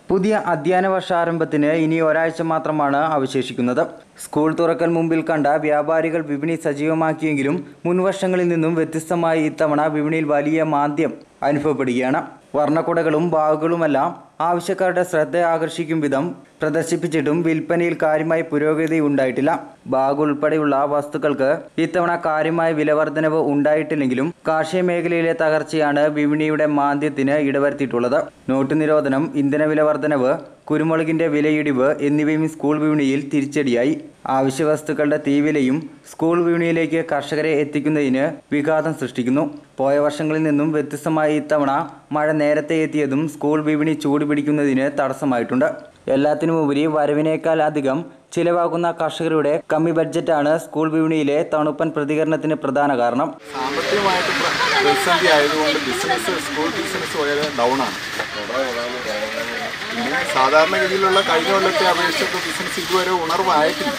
പുതിയ അധ്യയന വർഷാരംഭത്തിന് ഇനി ഒരാഴ്ച മാത്രമാണ് അവശേഷിക്കുന്നത് സ്കൂൾ തുറക്കൽ മുമ്പിൽ കണ്ട വ്യാപാരികൾ വിപണി സജീവമാക്കിയെങ്കിലും മുൻവർഷങ്ങളിൽ നിന്നും വ്യത്യസ്തമായി ഇത്തവണ വിപണിയിൽ വലിയ മാന്ദ്യം അനുഭവപ്പെടുകയാണ് വർണ്ണക്കുടകളും ബാഗുകളുമെല്ലാം ആവശ്യക്കാരുടെ ശ്രദ്ധ ആകർഷിക്കും വിധം പ്രദർശിപ്പിച്ചിട്ടും വിൽപ്പനയിൽ കാര്യമായ പുരോഗതി ഉണ്ടായിട്ടില്ല ബാഗ് ഉൾപ്പെടെയുള്ള വസ്തുക്കൾക്ക് ഇത്തവണ കാര്യമായ വിലവർധനവ് ഉണ്ടായിട്ടില്ലെങ്കിലും കാർഷിക മേഖലയിലെ തകർച്ചയാണ് വിപണിയുടെ മാന്ദ്യത്തിന് ഇടവരുത്തിയിട്ടുള്ളത് നോട്ട് നിരോധനം ഇന്ധന വില വർധനവ് കുരുമുളകിന്റെ വിലയിടിവ് എന്നിവയും സ്കൂൾ വിപണിയിൽ തിരിച്ചടിയായി ആവശ്യ വസ്തുക്കളുടെ തീവിലയും സ്കൂൾ വിപണിയിലേക്ക് കർഷകരെ എത്തിക്കുന്നതിന് വിഘാതം സൃഷ്ടിക്കുന്നു പോയ വർഷങ്ങളിൽ നിന്നും വ്യത്യസ്തമായി ഇത്തവണ മഴ നേരത്തെ എത്തിയതും സ്കൂൾ വിപണി ചൂടുപിടിക്കുന്നതിന് തടസ്സമായിട്ടുണ്ട് എല്ലാത്തിനുമുപരി വരവിനേക്കാൾ അധികം ചിലവാകുന്ന കർഷകരുടെ കമ്മി ബഡ്ജറ്റാണ് സ്കൂൾ വിപണിയിലെ തണുപ്പൻ പ്രതികരണത്തിന് പ്രധാന കാരണം സാമ്പത്തികമായിട്ട് പ്ര- പ്രതിസന്ധി ആയതുകൊണ്ട് ബിസിനസ് സ്കൂൾ ബിസിനസ് വളരെ ഡൗൺ ആണ് പിന്നെ സാധാരണഗതിയിലുള്ള കഴിഞ്ഞ കൊല്ലത്തെ അപേക്ഷിച്ചൊക്കെ ബിസിനസ് ഇതുവരെ ഉണർവായിട്ടില്ല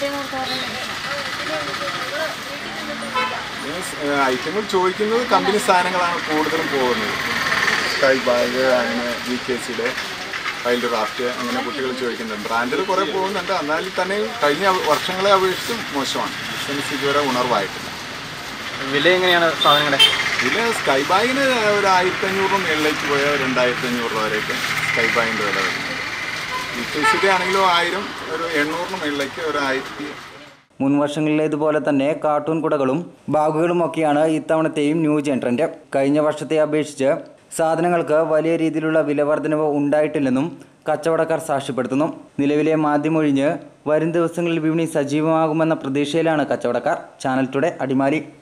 മീൻസ് ഐറ്റങ്ങൾ ചോദിക്കുന്നത് കമ്പനി സാധനങ്ങളാണ് കൂടുതലും പോകുന്നത് സ്കൈ ബാഗ് അങ്ങനെ വി കെ സിയുടെ വൈൽഡ് റാഫ്റ്റ് അങ്ങനെ കുട്ടികൾ ചോദിക്കുന്നുണ്ട് ബ്രാൻഡിൽ കുറേ പോകുന്നുണ്ട് എന്നാലും തന്നെ കഴിഞ്ഞ വർഷങ്ങളെ അപേക്ഷിച്ച് മോശമാണ് ബിസിനസ് ഇതുവരെ ഉണർവായിട്ടില്ല വില എങ്ങനെയാണ് സാധനങ്ങളുടെ ഇതിൽ സ്കൈ ബാഗിന് ഒരു ആയിരത്തി അഞ്ഞൂറ് മേളിലേക്ക് പോയാൽ രണ്ടായിരത്തി അഞ്ഞൂറ് രൂപ വരെയൊക്കെ സ്കൈ ബാഗിൻ്റെ വില വരുന്നുണ്ട് ലിറ്റേഴ്സിൻ്റെ ആണെങ്കിലും ആയിരം ഒരു എണ്ണൂറിന് മേളിലേക്ക് ഒരു ആയിരത്തി മുൻ വർഷങ്ങളിലേതുപോലെ തന്നെ കാർട്ടൂൺ കുടകളും ബാഗുകളും ഒക്കെയാണ് ഇത്തവണത്തെയും ന്യൂ ജെൻ ട്രെൻഡ് കഴിഞ്ഞ വർഷത്തെ അപേക്ഷിച്ച് സാധനങ്ങൾക്ക് വലിയ രീതിയിലുള്ള വിലവർധനവ് ഉണ്ടായിട്ടില്ലെന്നും കച്ചവടക്കാർ സാക്ഷ്യപ്പെടുത്തുന്നു നിലവിലെ മാധ്യമൊഴിഞ്ഞ് വരും ദിവസങ്ങളിൽ വിപണി സജീവമാകുമെന്ന പ്രതീക്ഷയിലാണ് കച്ചവടക്കാർ ചാനൽ ടുഡേ അടിമാലി